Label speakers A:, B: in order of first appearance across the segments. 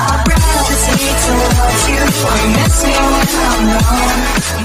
A: Just need to watch you. You miss me when I'm gone.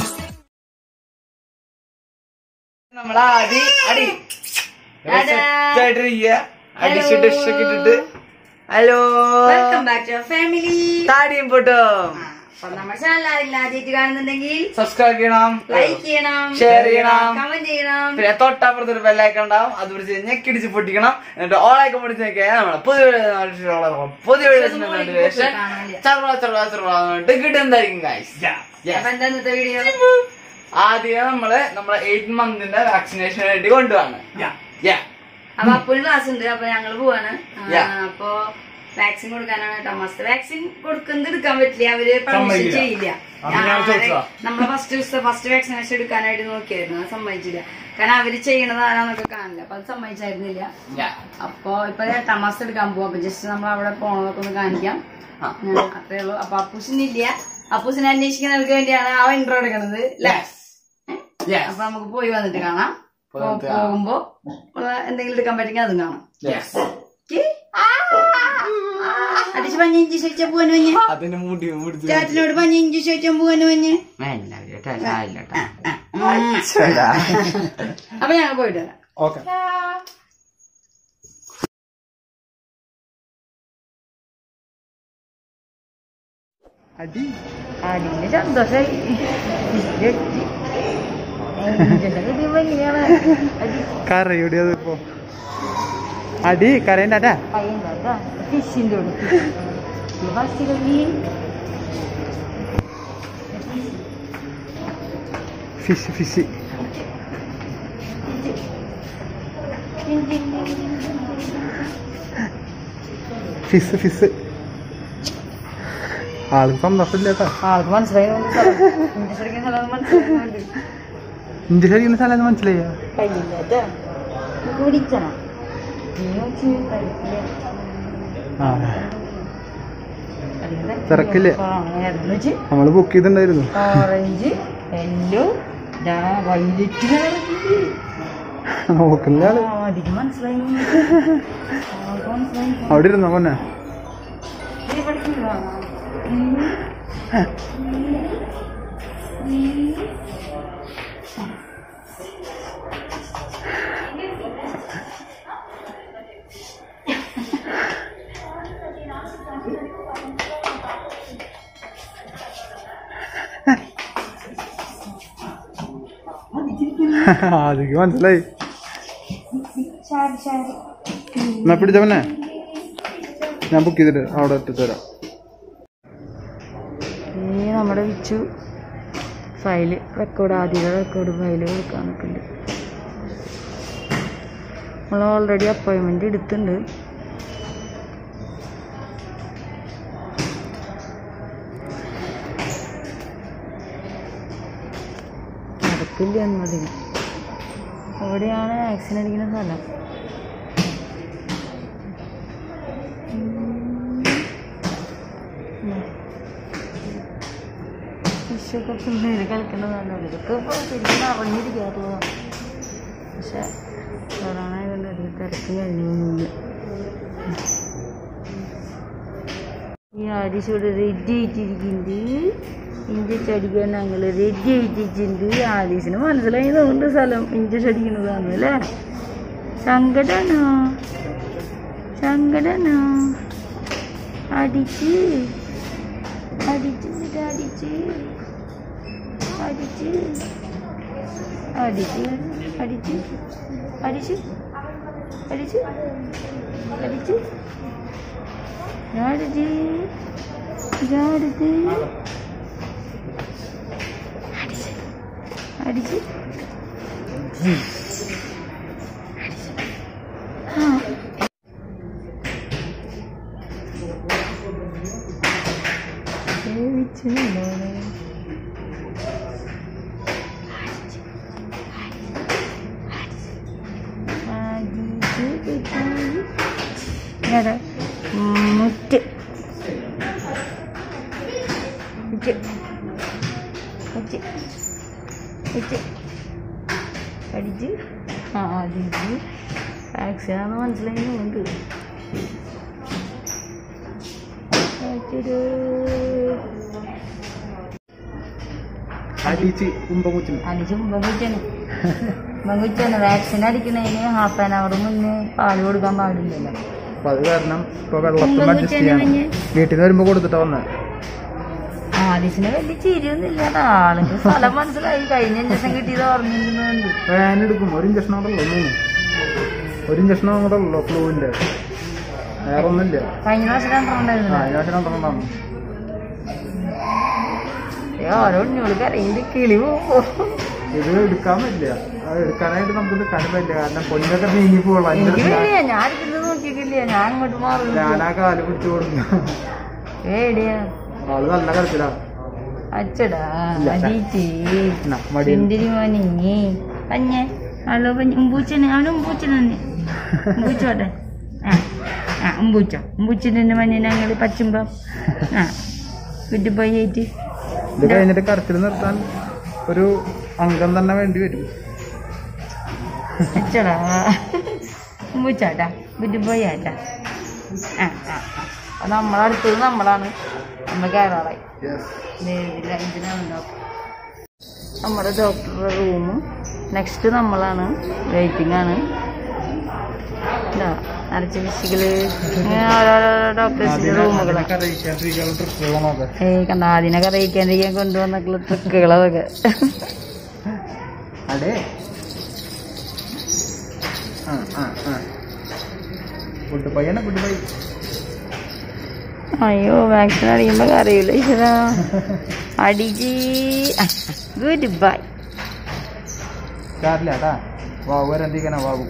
B: നമ്മളെ ആദ്യ അടി സെറ്റായിട്ടിരിക്കുക അടിച്ച് ഡിഷൊക്കെ ഇട്ടിട്ട് hello
C: welcome back to family
B: താടിയും പൊട്ടും
C: അപ്പൊ നമ്മുടെ ചാനൽ ആരെങ്കിലും ആദ്യമായിട്ട് കാണുന്നുണ്ടെങ്കിൽ
B: സബ്സ്ക്രൈബ് ചെയ്യണം
C: ലൈക്ക് ചെയ്യണം
B: Share ചെയ്യണം.
C: കമന്റ് ചെയ്യണം
B: പിന്നെ തൊട്ടപ്പുറത്ത് ഒരു ബെല്ലൈക്കൺ ഉണ്ടാവും അത് പിടിച്ച് ഞെക്കിടിച്ച് പൊട്ടിക്കണം എന്നിട്ട് ഓളായിക്കം പിടിച്ച് നോക്കിയാൽ നമ്മളെ പുതിയ video- പുതിയ നോട്ടിഫിക്കേഷൻ ചെറുപ്പ ചെറുപ്പ ചെറുപ്പ കിട്ടുന്നതായിരിക്കും ഗൈസ്
C: അപ്പൊ എന്താ ഇന്നത്തെ വീഡിയോ
B: ആദ്യം നമ്മള് നമ്മളെ എയ്റ്റ് മന്തിന്റെ വാക്സിനേഷന് വേണ്ടി കൊണ്ടുവന്ന് Yeah.
C: അപ്പൊ അപ്പോഴും ക്ലാസ് ഉണ്ട് അപ്പൊ ഞങ്ങള് പോവാണ് ആ,
B: Yeah.
C: അപ്പൊ വാക്സിൻ കൊടുക്കാനാണ് കേട്ടോ മസ്റ്റ് വാക്സിൻ കൊടുക്കുന്നത് എടുക്കാൻ പറ്റില്ല അവര് പെർമിഷൻ ചെയ്യില്ല നമ്മളെ ഫസ്റ്റ് ദിവസം ഫസ്റ്റ് വാക്സിനേഷൻ എടുക്കാനായിട്ട് നോക്കിയായിരുന്നു അത് സമ്മതിച്ചില്ല കാരണം അവര് ചെയ്യണത് ആരാന്നൊക്കെ കാണില്ല അപ്പൊ അത് സമ്മതിച്ചായിരുന്നില്ല
B: Yeah.
C: അപ്പൊ ഇപ്പൊ എട്ടാം മാസം എടുക്കാൻ പോകും അപ്പൊ ജസ്റ്റ് നമ്മൾ അവിടെ പോണതൊക്കെ ഒന്ന് കാണിക്കാം
B: ആ.
C: ഉം, അത്രേ ഉള്ളൂ അപ്പൊ അപ്പൂസിനില്ല അപ്പൂസിനെ അന്വേഷിക്കുന്നവർക്ക് വേണ്ടിയാണ് ആ ഇൻട്രോ എടുക്കണത് ല്ലേ?
B: Yes. Yes.
C: അപ്പൊ നമുക്ക് പോയി വന്നിട്ട് കാണാം
B: പോയി
C: പോ-
B: വന്നിട്ട് കാണാം.
C: പോകുമ്പോ ഉള്ള എന്തെങ്കിലും എടുക്കാൻ പറ്റുമെങ്കിൽ അതും കാണാം
B: Yes.
C: ക്ക്? അടിച്ച് പഞ്ഞ ഇഞ്ചി ചോദിച്ചാ പോവാൻ മഞ്ഞ്
B: അതിന് മുടി മുടിച്ച്
C: ചാറ്റിനോട് പഞ്ഞ ഇഞ്ചി ചോദിച്ചാ പോവാൻ മഞ്ഞ് അപ്പൊ ഞങ്ങൾ പോയിട്ട് വരാം
B: ഓക്കെ അടി
C: അതിന്റെ സന്തോഷമായി
B: കരയുടെ ഇപ്പോ അടി കരയണ്ടാ
C: ഫിഷിന്റെ
B: ഫിഷ് ഫിഷ് ഫിസ് ഫിസ് ആൾക്ക് സന്തോഷമില്ലേട്ടാ
C: ആൾക്ക് മനസ്സിലായി ശരിക്കും സ്ഥലം മനസ്സിലായി
B: ഇഞ്ചി ശരിക്കുന്ന സ്ഥലം മനസ്സിലായ
C: കഴിയില്ല കുടിച്ചണം
B: തിരക്കില്ലേ? നമ്മള് ബുക്ക് ചെയ്തിട്ടുണ്ടായിരുന്നു
C: ഓറഞ്ച് യെല്ലോ വൈലറ്റ്
B: നോക്കില്ല ആള്
C: അധികം മനസ്സിലായി ആൾക്ക് മനസ്സിലായി
B: അവിടെ ഇരുന്നോ പൊന്നെ
C: നീ പഠിക്കുന്നുണ്ടോ?
B: ആദ്യം മനസ്സിലായി
C: ശരി, ശരി.
B: എന്നാ പിടിച്ച പൊന്നെ ഞാൻ ബുക്ക് ചെയ്തിട്ട് അവിടെ എത്തിച്ചു തരാം
C: ഈ നമ്മുടെ വിച്ചു ഫയല് റെക്കോർഡ് ആദ്യത്തെ റെക്കോർഡ് ഫയല് കൊടുക്കാൻ നിൽക്കുന്നുണ്ട് നമ്മൾ ഓൾറെഡി അപ്പോയിൻമെന്റ് എടുത്തിട്ടുണ്ട് നടക്കില്ല എന്നതിന് എവിടെയാണ് വാക്സിൻ അടിക്കുന്ന സ്ഥലം ഫിഷൊക്കെ പിള്ളേര് കളിക്കണതാണ് ഇതൊക്കെ ഇപ്പോൾ ശരിക്കും അറിഞ്ഞിരിക്കാത്തതാണ് പക്ഷെ കൊറോണ ആയതുകൊണ്ട് അധികം തിരക്ക് കഴിഞ്ഞൊന്നുമില്ല ഈ ആരിശോട് റെഡി ആയിട്ടിരിക്കുന്നുണ്ട് ഇഞ്ചക്ഷൻ അടിക്കാൻ ഞങ്ങൾ റെഡി ആയിട്ടിരിക്കുന്നുണ്ട് ആലീസിന് മനസ്സിലായി തോന്നുന്നുണ്ട് സ്ഥലം ഇഞ്ചക്ഷൻ അടിക്കുന്നതാണ് അല്ലേ സങ്കടാണോ സങ്കടാണോ അടിച്ച് അടിച്ച് എന്നിട്ട് അടിച്ച് അടിച്ച് അടിച്ച് അടിച്ച് അടിച്ച് അടിച്ച് അടിച്ച് ജാടുത് ജാടുത് അടിച്ച് അടിച്ച് ആ സേവിച്ച് മോനെ ഏതാ മുറ്റ് മുറ്റ് മുറ്റ് മുറ്റ് അടിച്ച് ആ അടിച്ച് ആക്സിഡാന്ന് മനസ്സിലായി ഉണ്ട് ചുരു.
D: അടിച്ച് കുമ്പകുച്ചിന്
C: അടിച്ച് മുമ്പുച്ചാണ് മുമ്പുച്ചാണ് വാക്സിൻ അടിക്കുന്നതിന് ഹാഫ് ആൻ അവർ മുന്നേ പാല് കൊടുക്കാൻ പാടില്ലല്ലോ
D: അപ്പൊ അത് കാരണം ഇപ്പൊ വെള്ളത്തിൽ
C: കുമ്പം
D: അഡ്ജസ്റ്റ്
C: കുറ്റിയാണ്
D: ചെയ്യണം
C: മഞ്ഞ്.
D: വീട്ടിൽ നിന്ന് വരുമ്പോ കൊടുത്തിട്ടാ വന്നെ
C: ആദിശിന് വലിയ ചിരിയൊന്നുമില്ല ആൾക്ക് സ്ഥലം മനസ്സിലായി കഴിഞ്ഞ ഇഞ്ചക്ഷൻ കിട്ടിയത് ഓർമ്മിക്കുന്നുണ്ട്
D: ഫാൻ എടുക്കും ഒരു ഇഞ്ചക്ഷൻ അവിടെ ഉള്ളൂ മൂന്ന് ഒരു ഇഞ്ചക്ഷൻ അങ്ങോട്ട് ഉള്ളൂ ഫ്ലൂവിന്റെ വേറെ ഒന്നുമില്ല
C: കഴിഞ്ഞ പ്രാവശ്യം
D: ആ
C: രണ്ടെണ്ണമായിരുന്നു
D: ഇഞ്ചക്ഷൻ രണ്ടെണ്ണം
C: ഓരോ ഉണ്ണിയോട് കരയില് കിളി പോകും
D: ഇത് എടുക്കാൻ പറ്റില്ല അത് എടുക്കാനായിട്ട് നമുക്ക് എടുക്കാനും പറ്റില്ല കാരണം പൊന്നൊക്കെ നീങ്ങി പോകണം
C: എനിക്ക് പേടിയാ ഞാൻ അടിക്കുന്നത് നോക്കിയിട്ടില്ല ഞാൻ അങ്ങോട്ട് മാറും
D: ഞാൻ ആ കാല് പിടിച്ചു കൊടുക്കും
C: പേടിയാ
D: ആള് നല്ല കരച്ചിലാ
C: അച്ചടാ
D: ഇല്ല, ചാ.
C: അടിച്ചി
D: എന്നാ, മടി
C: എന്തിരി മോനെ പഞ്ഞേ ഹലോ പഞ്ഞ ഉമ്പൂച്ചനെ അവന് ഉമ്പൂച്ചനെ തന്നെ ഉമ്പൂച്ചോട്ടെ ആ ആ ഉമ്പൂച്ചോ ഉമ്പൂച്ചിന്റെ മഞ്ഞ ഞങ്ങൾ പച്ചുമ്പം ആ വീട്ടിൽ പോയി ആയിട്ട്
D: ഇത് കഴിഞ്ഞിട്ട് കരച്ചിൽ നിർത്താൻ ഒരു അംഗം തന്നെ വേണ്ടി വരും
C: അച്ചടാ ഉമ്പൂച്ചാട്ടാ വീട്ടിൽ പോയി ആട്ടാ ആ ആ ആ. അപ്പൊ നമ്മളടുത്തത് നമ്മളാണ് നമ്മൾ കയറാറായി ഇതില്ല ഇതിനാണ് ഡോക്ടർ നമ്മുടെ ഡോക്ടറുടെ റൂം നെക്സ്റ്റ് നമ്മളാണ് വെയിറ്റിംഗ് ആണ് ഇതാ നിറച്ച് വിശികള് ഇങ്ങനെ ഓരോരോ ഡോക്ടേഴ്സിന്റെ റൂമുകളൊക്കെ ഏയ് കണ്ട അതിനൊക്കെ അറിയിക്കാണ്ടിരിക്കാൻ കൊണ്ടുവന്നിട്ടുള്ള ട്രിക്കുകളതൊക്കെ
D: അടേ ആ ആ ആ ഫുഡ് പയ്യനെ ഫുഡ് പൈ
C: അയ്യോ വാക്സിൻ അടിക്കുമ്പോ അറിയില്ല ഈശ്വരാ അടിജി ഗുഡ് ബൈ
D: കാറില്ല കേട്ടാ വാവു വരാണ്ടിരിക്കാനാ വാവു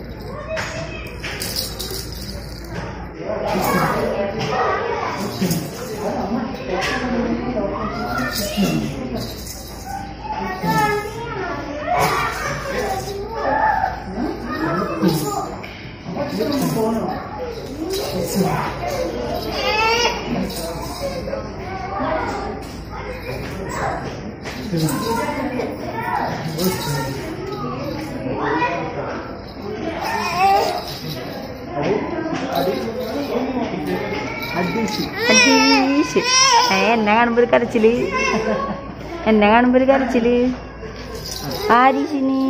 D: അടിച്ച്
C: അജീഷ് ഏ എന്നെ കാണുമ്പോ ഒരു കരച്ചില് എന്നെ കാണുമ്പോ ഒരു കരച്ചില് ആരീഷിന്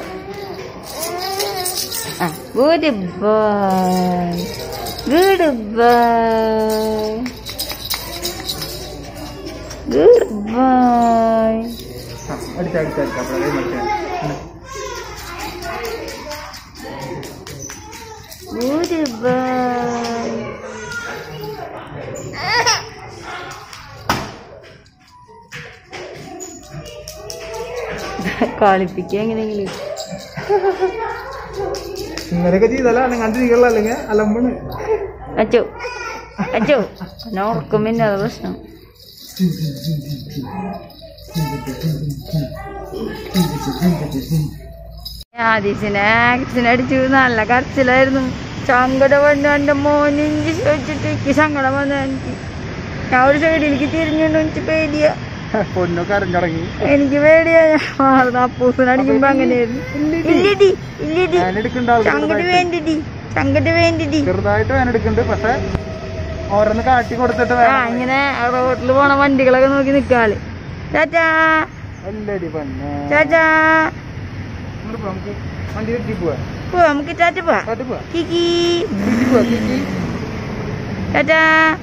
C: ആ good bye good bye good bye
D: ആ, അടിച്ച അടിച്ച അടിച്ച അപ്പഴേ മരിച്ചാ
C: ഗുഡ് ബൈ കളിപ്പിക്കുക എങ്ങനെയെങ്കിലും
D: ഇങ്ങനെയൊക്കെ ചെയ്താലാണ് കണ്ടിരിക്കുള്ള അല്ലെങ്കിൽ അലമ്പണ്
C: അച്ചോ അച്ചോ ഞാൻ ഉറക്കം പിന്നെ അത് പ്രശ്നം ആദീസിനെ ആക്സിന് അടിച്ചു നല്ല കരച്ചിലായിരുന്നു സങ്കടം വന്നു എൻ്റെ മോന് ഇഞ്ചി വെച്ചിട്ട് എനിക്ക് സങ്കടം വന്നു എനിക്ക് ഞാൻ ഒരു സൈഡിലേക്ക് തിരിഞ്ഞുകൊണ്ട് എനിക്ക് പേടിയാ
D: പൊന്നൊക്കെ അറിഞ്ഞടങ്ങി
C: എനിക്ക് പേടിയാ ഞാൻ മാറുന്ന അപ്പൂസിന് അടിക്കുമ്പോ അങ്ങനെയായിരുന്നു ഇല്ലടി ഇല്ലടി
D: ഞാൻ എടുക്കേണ്ട
C: സങ്കടം വേണ്ടിടി സങ്കടം വേണ്ടിടി
D: ചെറുതായിട്ട് വേന എടുക്കുന്നുണ്ട് പക്ഷെ ഓരോന്ന് കാട്ടി കൊടുത്തിട്ട്
C: ആ
D: വേണം
C: ഇങ്ങനെ റോഡിൽ പോണ വണ്ടികളൊക്കെ നോക്കി നിക്കാള് ചാച്ചാ
D: അല്ലടി പൊന്നെ
C: ചാച്ചാ
D: ഇങ്ങോട്ട് പോ, നമുക്ക് വണ്ടി കെട്ടി പോവാ
C: പോ നമുക്ക് ചാച്ച പോവാ
D: കാട്ടി പോവാ
C: കിക്കി
D: കിട്ടി പോവാ കിട്ടി
C: ചാച്ചാ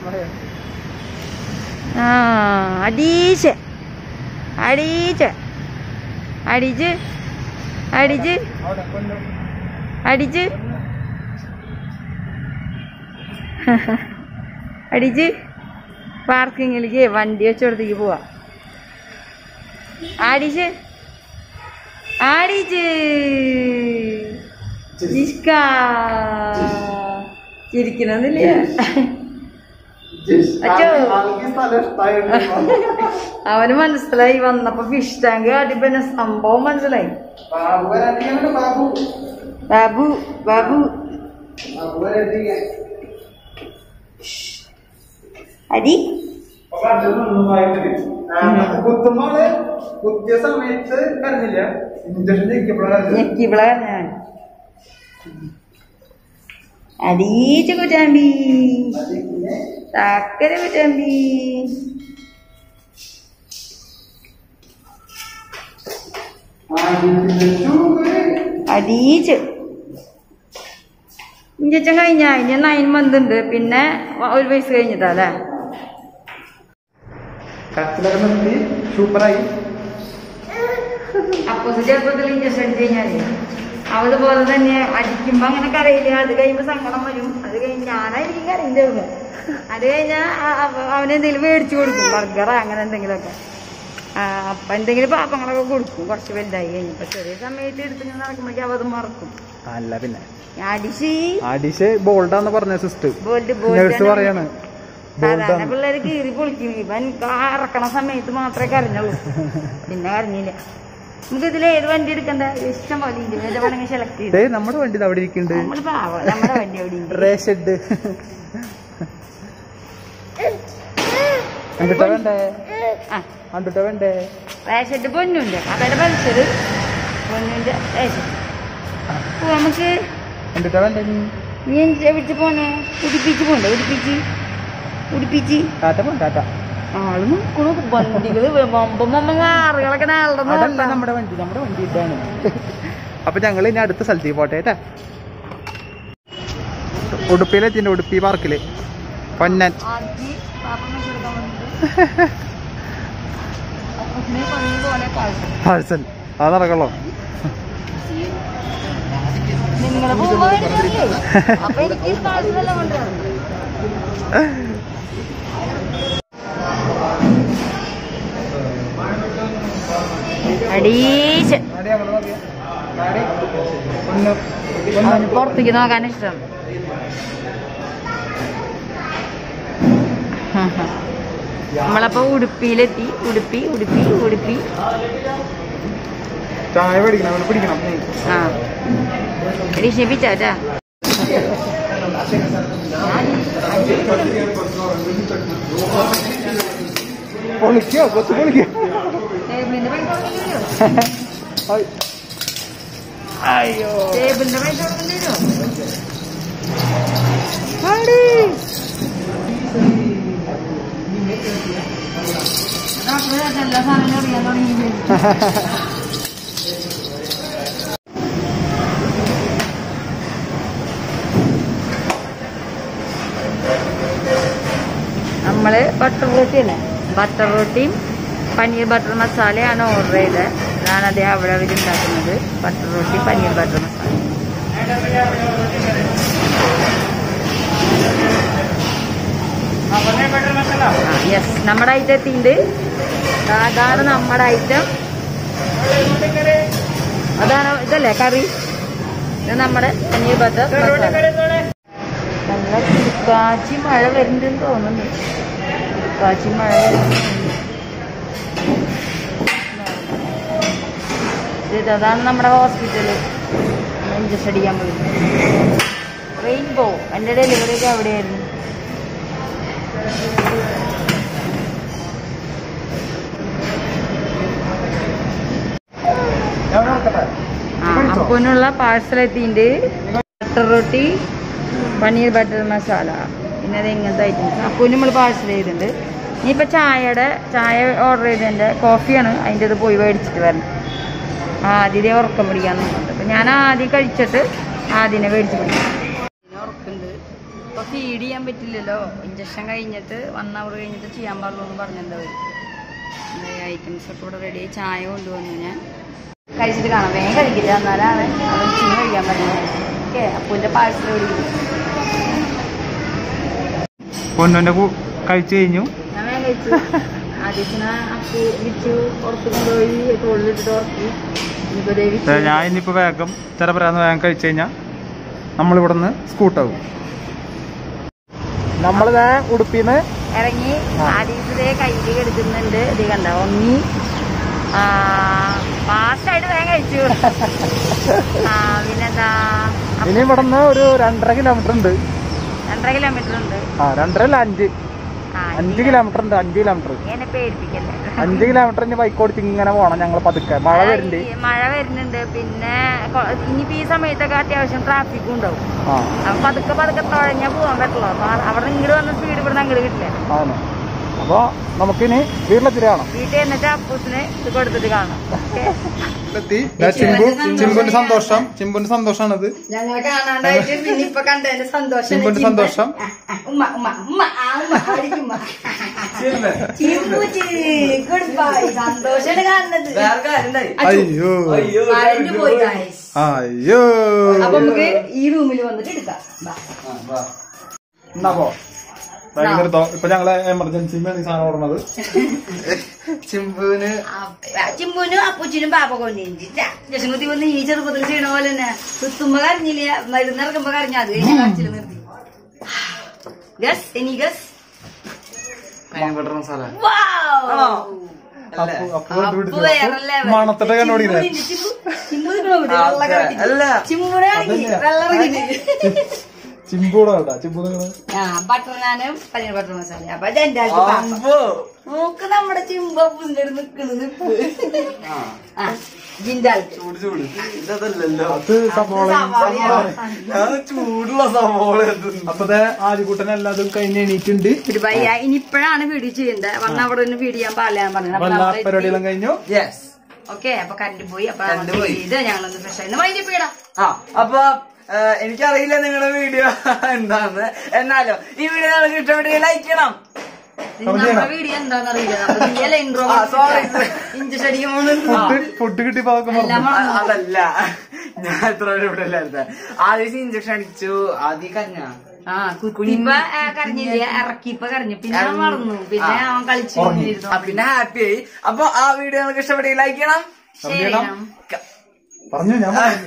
C: ആ അടീച്ച് അടീച്ച് അടിച്ച് അടിച്ച്
D: അവിടെ പൊന്നു
C: അടിച്ച് അടിച്ച് പാർക്കിങ്ങിലേക്ക് വണ്ടി വെച്ചോടത്തേക്ക് പോവാ ആടിച്ച് ആടിച്ച് ജിഷ്ക ചിരിക്കണമെന്നില്ല അച്ചോ അവന് മനസ്സിലായി വന്നപ്പോ ഫിഷ് ടാങ്ക് കാട്ടിപ്പോ എന്നെ സംഭവം മനസ്സിലായി
D: ബാബു വരാണ്ടിരിക്കുന്നുണ്ട് ബാബു
C: ബാബു ബാബു
D: ബാബു വരാണ്ടിരിക്കാൻ
C: അരി
D: കുത്തുമ്പോള് കുത്തിയ സമയത്ത് കരഞ്ഞില്ല ഇഞ്ചക്ഷൻ ഞെക്കിയപ്പോഴാണ്
C: ഞെക്കിവിള ഞാൻ അടീച്ച കുറ്റാമ്പി ചക്കര വിറ്റമ്പി അടീച്ച് ഇഞ്ചക്ഷൻ കഴിഞ്ഞ ഇനി നയൻ മന്ത് ഉണ്ട് പിന്നെ ഒരു വയസ്സ് കഴിഞ്ഞിട്ടാ അല്ലേ
D: കച്ചിലൊക്കെ നിർത്തി സൂപ്പറായി
C: അപ്പോസ് ചെറുപ്പത്തിൽ ഇഞ്ചക്ഷൻ അടിച്ചു കഴിഞ്ഞാല് അതുപോലെ തന്നെ അടിക്കുമ്പോ അങ്ങനെ കരയില്ല അത് കഴിയുമ്പോ സങ്കടം വരും അത് കഴിഞ്ഞ് ഞാനായിരിക്കും കരയില്ല അത് കഴിഞ്ഞാൽ അവനെന്തെങ്കിലും മേടിച്ചു കൊടുക്കും ബർഗർ അങ്ങനെ എന്തെങ്കിലുമൊക്കെ ആ, അപ്പൊ എന്തെങ്കിലും പാപ്പങ്ങളൊക്കെ കൊടുക്കും കുറച്ച് വലുതായി കഴിഞ്ഞപ്പോ ചെറിയ സമയത്ത് എടുത്ത് ഇങ്ങനെ നടക്കുമ്പോഴേക്കും അവ അത് മറക്കും
D: അല്ല പിന്നെ
C: അടിച്ച്
D: അടിച്ച് ബോൾഡാന്ന് പറഞ്ഞ സിസ്റ്റർ
C: ബോൾഡ്
D: നേഴ്സ് പറയാണ്
C: സാധാരണ
D: ബോൾഡാന്ന്
C: പിള്ളേര് കീറി പൊളിക്കും ഇവൻ ഇറക്കണ സമയത്ത് മാത്രമേ കരഞ്ഞുള്ളൂ പിന്നെ കരഞ്ഞില്ല നമുക്ക് ഇതിൽ ഏത് വണ്ടി എടുക്കണ്ട ഇഷ്ടം പോലെ ഉണ്ട് ഏത് വേണമെങ്കിൽ സെലക്ട് ചെയ്ത്
D: ദേ നമ്മുടെ വണ്ടി ദാ അവിടെ ഇരിക്കുന്നുണ്ട്
C: നമ്മള് പാവം നമ്മുടെ വണ്ടി അവിടെ ഉണ്ട്
D: റേ ഷെഡ് കണ്ടിട്ടാ വേണ്ടേ
C: ആ
D: കണ്ടിട്ടാ വേണ്ടേ
C: റേഷറ്റ് പൊന്നുണ്ട് അവരുടെ പലിശത് പൊന്നിന്റെ റേഷൻ നമുക്ക്
D: കണ്ടിട്ടാ വേണ്ടേ നീ
C: നീ എവിടുത്തെ പോണേ ഉടുപ്പിച്ച് പോണ്ടേ ഉടുപ്പിച്ച് ഉടുപ്പിച്ച്
D: ടാറ്റ പോ ടാറ്റ
C: ആള് നോക്കണു വണ്ടികള് വമ്പം വമ്പം കാറുകളൊക്കെ
D: അതല്ല
C: നാളെ
D: നമ്മുടെ വണ്ടി നമ്മുടെ വണ്ടി ഇതാണ് അപ്പൊ ഞങ്ങൾ ഇനി അടുത്ത സ്ഥലത്തേക്ക് പോട്ടെ കേട്ടാ ഉടുപ്പിയിലെത്തിണ്ട് ഉടുപ്പി പാർക്കില് പൊന്നൻ
C: ആദ്യം പാപ്പം വെച്ച് കൊടുക്കാൻ വേണ്ടിട്ട് അപ്പൂസിനെ പണി പോലെ പാഴ്സൽ
D: പാഴ്സൽ അത് നടക്കുള്ളൂ
C: നിങ്ങള് പോകുമ്പോ വരില്ലേ? അപ്പൊ എനിക്ക് പാഴ്സലെല്ലാം കൊണ്ടുവരണം അടീച്ച് അവന് പുറത്തേക്ക് നോക്കാൻ ഇഷ്ടം നമ്മളപ്പോ ഉടുപ്പിയിലെത്തി ഉടുപ്പി ഉടുപ്പി ഉടുപ്പി
D: ചായ പിടിക്കണം അവനെ പിടിക്കണം
C: ആ എടി ക്ഷമിച്ചാറ്റാ
D: പൊളിക്കോ കൊച്ചു പൊളിക്കോ
C: ടേബിളിന്റെ പൈസ കൊടുക്കേണ്ടി വരുമോ
D: അയ്യോ
C: ടേബിളിന്റെ പൈസ കൊടുക്കേണ്ടി വരുമോ എല്ലാ സാധനങ്ങളും അറിയാൻ തുടങ്ങി നമ്മള് ബട്ടർ റോട്ടി അല്ലേ ബട്ടർ റോട്ടിയും പനീർ ബട്ടർ മസാലയാണ് ഓർഡർ ചെയ്തത് ഇതാണ് അദ്ദേഹം അവിടെ അവർ ഉണ്ടാക്കുന്നത് butter roti paneer butter masala yes നമ്മുടെ ഐറ്റം എത്തിയിട്ടുണ്ട് അതാണ് നമ്മുടെ ഐറ്റം അതാണ് ഇതല്ലേ കറി ഇത് നമ്മുടെ പനീർ ബട്ടർ മസാല നല്ല കാച്ചി മഴ വരുന്നുണ്ടെന്ന് തോന്നുന്നു കാച്ചി മഴ വരുന്നുണ്ട് ഇത് അതാണ് നമ്മുടെ ഹോസ്പിറ്റല് ഇഞ്ചക്ഷൻ അടിക്കാൻ പോയി റെയിൻബോ എൻ്റെ ഡെലിവറി ഒക്കെ എവിടെയായിരുന്നു
D: ഞാൻ നോക്കട്ടെ
C: ആ അപ്പനുള്ള പാഴ്സൽ എത്തിയിട്ടുണ്ട് ബട്ടർ റൊട്ടി പനീർ ബട്ടർ മസാല പിന്നെ അത് ഇങ്ങനത്തെ ഐറ്റംസ് അപ്പൂന് നമ്മൾ പാഴ്സൽ ചെയ്തിട്ടുണ്ട് ഇനിയിപ്പോൾ ചായയുടെ ചായ ഓർഡർ ചെയ്തതിൻ്റെ കോഫിയാണ് അതിൻ്റെ ഇത് പോയി മേടിച്ചിട്ട് വരണം ആദ്യമേ ഉറക്കം പിടിക്കാൻ നോക്കുന്നുണ്ട് അപ്പം ഞാൻ ആദ്യം കഴിച്ചിട്ട് ആദ്യനെ മേടിച്ച് പിടിക്കും ഉറക്കുണ്ട് ഇപ്പോൾ ഫീഡ് ചെയ്യാൻ പറ്റില്ലല്ലോ ഇഞ്ചക്ഷൻ കഴിഞ്ഞിട്ട് വൺ അവർ കഴിഞ്ഞിട്ട് ചെയ്യാൻ പാടുള്ളൂ എന്ന് പറഞ്ഞിട്ടുണ്ട് അവർ ഐറ്റംസ് ഒക്കെ ഇവിടെ റെഡി ചായ കൊണ്ടുവന്നു ഞാൻ കഴിച്ചിട്ട് കാണാം വേഗം കഴിക്കില്ല എന്നാലാണ് അത് ഉച്ചയ്ക്ക് കഴിക്കാൻ പറ്റുന്നത് ഓക്കെ അപ്പൂൻ്റെ പാഴ്സൽ മേടിക്കും
D: പൊന്നുന്റെ കഴിച്ചു കഴിഞ്ഞു
C: ഞാൻ വേഗം കഴിച്ചു ആദ്യത്തിന് അപ്പു വിച്ചു പുറത്ത് കൊണ്ടുപോയി തോളിലിട്ടിട്ട് ഉറക്കി ഇനിയിപ്പോ ദേ വിച്ചു
D: ഞാൻ ഇനിയിപ്പോ വേഗം ചില പറയാന്ന് വേഗം കഴിച്ചു കഴിഞ്ഞാൽ നമ്മളിവിടെ നിന്ന് സ്കൂട്ടാവും നമ്മളിതാ ഉടുപ്പിന്ന്
C: ഇറങ്ങി ആദ്യത്തെ കയ്യിൽ എടുക്കുന്നുണ്ട് ഇത് കണ്ട ഒന്നി ഫാസ്റ്റായിട്ട് വേഗം കഴിച്ചു ആ പിന്നെന്താ
D: ഇനി ഇവിടെ നിന്ന് ഒരു രണ്ടര കിലോമീറ്റർ ഉണ്ട്
C: രണ്ടര കിലോമീറ്റർ ഉണ്ട്
D: ആ രണ്ടര അല്ല അഞ്ച് അഞ്ച് കിലോമീറ്റർ ഉണ്ട് അഞ്ച് കിലോമീറ്റർ
C: എന്നെ പേടിപ്പിക്കല്ലേ
D: അഞ്ച് കിലോമീറ്റർ ഇനി ബൈക്ക് ഓടിച്ച് ഇങ്ങനെ പോണം ഞങ്ങൾ പതുക്കെ മഴ വരുന്നുണ്ട്
C: ഈ മഴ വരുന്നുണ്ട് പിന്നെ കൊ- ഇനിയിപ്പോ ഈ സമയത്തൊക്കെ അത്യാവശ്യം ട്രാഫിക്കും ഉണ്ടാവും
D: ആ
C: അപ്പൊ പതുക്കെ പതുക്കെ തുഴഞ്ഞാ പോവാൻ പറ്റുള്ളൂ അപ്പൊ അവിടെ ഇങ്ങോട്ട് വന്ന സ്പീഡ് ഇവിടെ അങ്ങോട്ട് കിട്ടില്ല
D: ആണ് അപ്പൊ നമുക്കിനി വീട്ടിലെത്തിരി കാണാം
C: വീട്ടിൽ എന്നിട്ട് അപ്പൂസിന് ഇത് കൊടുത്തിട്ട് കാണാം ഓക്കേ?
D: ചിമ്പു ചിമ്പുന്റെ സന്തോഷം ചിമ്പുന്റെ സന്തോഷാണിത്
C: ഞങ്ങളെ കാണാണ്ടായിട്ട് പിന്നെ ഇപ്പൊ കണ്ടതിന്റെ സന്തോഷം
D: ചിമ്പുന്റെ സന്തോഷം
C: ഉമ്മ ഉമ്മ ഉമ്മ ആ ഉമ്മ അടിക്കും ഉമ്മ ചിമ്പുച്ചി ഗുഡ് ബൈ സന്തോഷാണ് കാണുന്നത്
B: വേറെ കാര്യം ഉണ്ടായി.
D: അയ്യോ
B: അയ്യോ
C: കറണ്ട് പോയി guys.
D: അയ്യോ
C: അപ്പൊ നമുക്ക് ഈ റൂമിൽ വന്നിട്ട് എടുക്കാം ബാ.
B: ആ, വാ.
D: എന്നാ പോ ഭയങ്കര ദോ- ഇപ്പൊ ഞങ്ങളെ എമർജൻസി ഈ സാധനം ഓടുന്നത്
B: ചിമ്പുവിന്
C: അപ്പ- ചിമ്പുനും അപ്പൂച്ചിനും പാപ്പ കൊണ്ടിട്ടാ ജശങ്കുത്തി വന്ന് ഈ ചെറുപ്പത്തിൽ ചെയ്യണ പോലെ തന്നെ കുത്തുമ്പോ കരഞ്ഞില്ല മരുന്നിറക്കുമ്പോ കരഞ്ഞ അത് കഴിഞ്ഞ കരച്ചില് നിർത്തി ഗസ് എനി ഗസ്
B: പൈൻ ബട്ടർ മസാല
C: വാവ്
B: ആണോ? അല്ലേ?
D: അപ്പു അപ്പു
C: അപ്പു
D: കണ്ടുപിടിച്ചു
C: വേറെ level.
D: മണത്തിട്ട് കണ്ടുപിടിക്കുന്നത്
C: ചിമ്പുവിന്റെ ചിമ്പു- ചിമ്പു നിക്കണോ ഇവിടെ?
B: ആ,
C: വെള്ളം
B: അതെ.
C: കളിച്ചിട്ട്.
B: അല്ല.
C: ചിമ്പുവിനാണെങ്കി വെള്ളം ഇറങ്ങിയിട്ട്.
D: ചിമ്പൂടെ കേട്ടാ ചിമ്പു നിങ്ങള്
C: ആ ബട്ടർ നാനും പനീർ ബട്ടർ മസാല അപ്പൊ ഇതെന്റെ ആൾക്ക് പാപ്പ.
B: അമ്പോ.
C: നോക്ക് നമ്മുടെ ചിമ്പൂന്റെ നിക്കണ് നിപ്പ്
B: ആ,
C: ആ ജിൻഡാൾക്ക്
B: ചൂട് ചൂട് ഇതല്ലല്ലോ
D: അത് സവാള
B: ഞാൻ ചൂടുള്ള സവോള
D: അപ്പത്തെ ആദ്യകൂട്ടൻ എല്ലാതും കഴിഞ്ഞ് എണീറ്റുണ്ട്
C: ഒരു ഭയ്യ ഇനി ഇപ്പോഴാണ് വീഡിയോ ചെയ്യേണ്ടത് വന്ന അവിടെ നിന്ന് വീഡിയോ ചെയ്യാൻ പാടില്ല പറഞ്ഞു
D: അപ്പൊ എല്ലാ പരിപാടികളും കഴിഞ്ഞു
B: യെസ്
C: ഓക്കെ അപ്പൊ കറണ്ട് പോയി അപ്പൊ
B: കറണ്ട് പോയി.
C: ഇത് ഞങ്ങളൊന്ന് ഫ്രഷ് ആയി മൈൻഡ് പോയിടാ
B: ആ അപ്പൊ ഏഹ്, എനിക്കറിയില്ല നിങ്ങളുടെ വീഡിയോ എന്താന്ന് എന്നാലും ഈ വീഡിയോ നിങ്ങൾക്ക് ഇഷ്ടപ്പെട്ടെങ്കിൽ ലൈക്ക് ചെയ്യണം
C: നമ്മുടെ വീഡിയോ എന്താന്ന് അറിയില്ല ഇൻട്രോ
B: ആ, sorry.
C: ഇഞ്ചക്ഷൻ അടിക്കാൻ പോകുന്നുണ്ട്
D: ഫുഡ് ഫുഡ് കിട്ടിയപ്പോ അതൊക്കെ
C: എല്ലാം
D: മറന്നു
B: അ-
C: മറന്നു.
B: അതല്ല ഞാൻ എത്ര പേര് ഇവിടെ ഇല്ലായിരുന്നെ. ആദ്യം ഇഞ്ചക്ഷൻ അടിച്ചു ആദ്യം കഞ്ഞ
C: ആ കുഞ്ഞിപ്പ കരഞ്ഞില്ല ഇറക്കിപ്പ കരഞ്ഞു പിന്നെ അവൻ മറന്നു പിന്നെ അവൻ കളിച്ചു ഇരുന്നു.
B: പിന്നെ ഹാപ്പി ആയി അപ്പൊ ആ വീഡിയോ നിങ്ങൾക്ക് ഇഷ്ടപ്പെട്ടെങ്കിൽ ലൈക്ക് ചെയ്യണം
C: Share ചെയ്യണം.
D: പറഞ്ഞു ഞാൻ പറഞ്ഞു.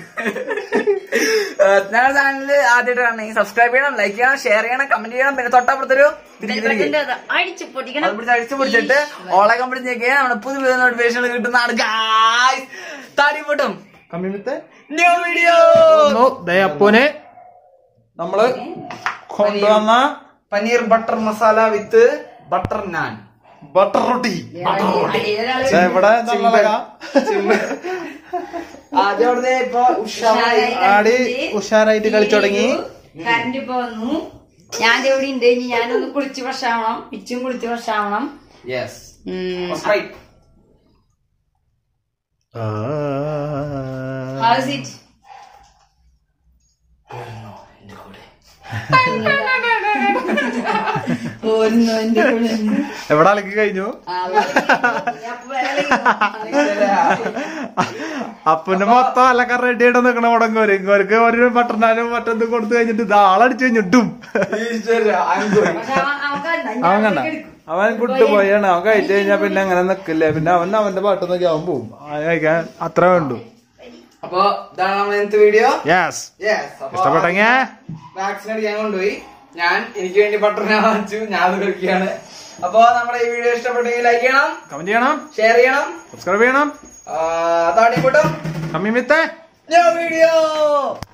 B: ഏഹ്, ഞങ്ങളുടെ ചാനലിൽ ആദ്യമായിട്ട് കാണണമെങ്കിൽ സബ്സ്ക്രൈബ് ചെയ്യണം ലൈക്ക് ചെയ്യണം ഷെയർ ചെയ്യണം കമന്റ് ചെയ്യണം പിന്നെ തൊട്ടപ്പുറത്തൊരു തിരികെ തിരികെ
C: ബെൽബട്ടന്റെ അത് അടിച്ചു പൊട്ടിക്കണം
B: അത് പിടിച്ച് അടിച്ചു പിടിച്ചിട്ട് ഓളെ കമ്പിടിച്ചേക്ക് നമ്മുടെ പുതിയ പുതിയ നോട്ടിഫിക്കേഷൻ കിട്ടുന്നതാണ് ഗായ്സ് താടി പൊട്ടും
D: കമ്മിമിത്തെ
B: ന്യൂ വീഡിയോ
D: ദേ അപ്പോനെ നമ്മള് കൊണ്ടുവന്ന
B: paneer butter masala with butter naan
D: butter roti
C: അടിയിലൊരാള്
D: ദേ ഇവിടെ നമ്മളെ
B: ആദ്യം അവിടുന്ന് ഇപ്പൊ ഉഷാറായി
D: ആടി ഉഷാറായിട്ട് കളിച്ചു തുടങ്ങി
C: കറണ്ട് ഇപ്പൊ വന്നു ഞാൻ ദേ ഇവിടെ ഉണ്ട് ഇനി ഞാനൊന്ന് കുളിച്ച് ഫ്രഷാവണം പിച്ചും കുളിച്ച് ഫ്രഷാവണം
B: യെസ്
C: ഉം. How is it? പോരുന്നു എന്റെ കൂടെ.
D: എവിടെ അലക്കി കഴിഞ്ഞു
C: ആ, അപ്പൊ വേറെ
D: അപ്പന്റെ മൊത്തം അലക്കാൻ റെഡി ആയിട്ട് നിക്കണ മുടങ്ങോര് ഇങ്ങോർക്ക് ഒരു ബട്ടർനാനും മറ്റൊന്നും കൊടുത്തു കഴിഞ്ഞിട്ട് ഇത് ആളടിച്ചു കഴിഞ്ഞിട്ടും
C: പക്ഷെ അവൻ അവൻ കണ്ട, ഞാൻ
D: അവൻ കണ്ട
C: എടുക്കും.
D: അവൻ കുട്ടുപോയാണ് അവൻ കഴിച്ചു കഴിഞ്ഞാ പിന്നെ അങ്ങനെ നിക്കില്ലേ പിന്നെ അവൻ അവന്റെ പാട്ട് നോക്കി അവൻ പോവും അവൻ കഴിക്കാൻ അത്ര വേണ്ടു
B: അപ്പൊ ഇതാണ് നമ്മൾ ഇന്നത്തെ വീഡിയോ
D: യെസ്
B: യെസ്
D: ഇഷ്ടപ്പെട്ടെങ്കി
B: വാക്സിൻ അടിക്കാൻ കൊണ്ടുപോയി ഞാൻ എനിക്ക് വേണ്ടി ബട്ടർ ഞാൻ വാങ്ങിച്ചു ഞാൻ അത് കളിക്കുകയാണ് അപ്പൊ നമ്മുടെ ഈ വീഡിയോ ഇഷ്ടപ്പെട്ടെങ്കിൽ ലൈക്ക് ചെയ്യണം
D: കമന്റ് ചെയ്യണം
B: ഷെയർ ചെയ്യണം
D: സബ്സ്ക്രൈബ് ചെയ്യണം
B: താടി കൂട്ടും
D: കമ്മിമിത്തെ
B: വീഡിയോ